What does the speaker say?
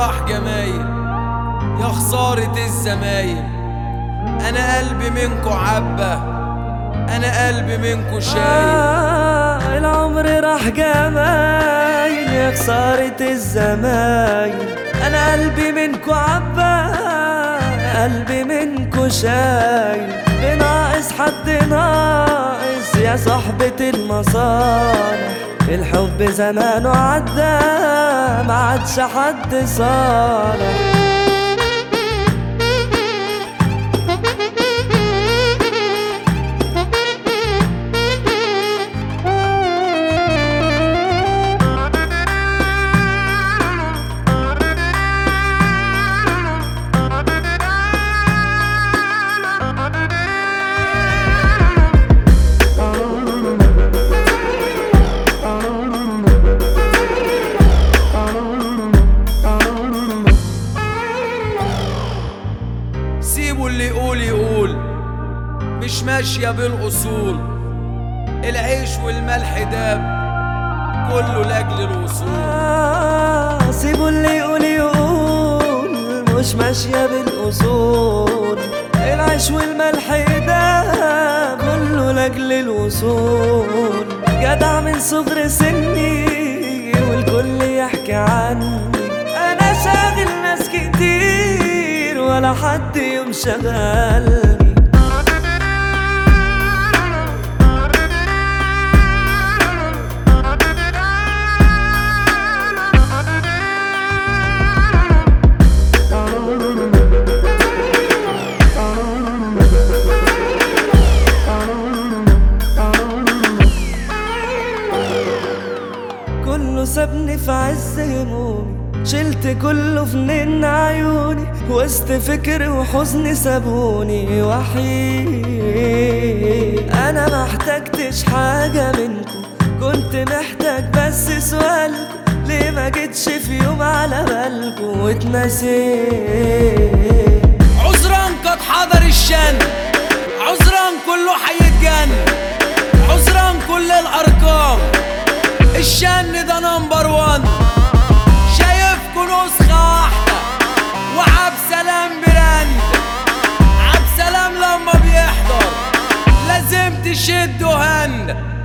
راح جمايل يا خسارة الزمايل أنا قلبي منكو عبة أنا قلبي منكو شايل آه العمر راح جمايل يا خسارة الزمايل أنا قلبي منكو عبا قلبي منكو شايل بناقص حد ناقص يا صحبة المصالح الحب زمانه عدى ما عادش حد صالح سيبوا اللي يقول يقول مش ماشية بالأصول العيش والملح داب كله لأجل الوصول آه سيبوا اللي يقول يقول مش ماشية بالأصول العيش والملح ده كله لأجل الوصول جدع من صغر سني والكل يحكي عني أنا شاغل ناس كتير ولا حد يوم شغلني كله سابني في عز همومي شلت كله في نن عيوني وسط فكر وحزن سابوني وحيد انا ما احتجتش حاجة منكم كنت محتاج بس سؤالكم ليه ما جيتش في يوم على بالكم واتنسيت عذرا قد حضر الشن عذرا كله حيتجن عذرا كل الأرقام الشن ده نمبر وان شايفكوا نسخة واحدة وعب سلام براند عب سلام لما بيحضر لازم تشدوا هند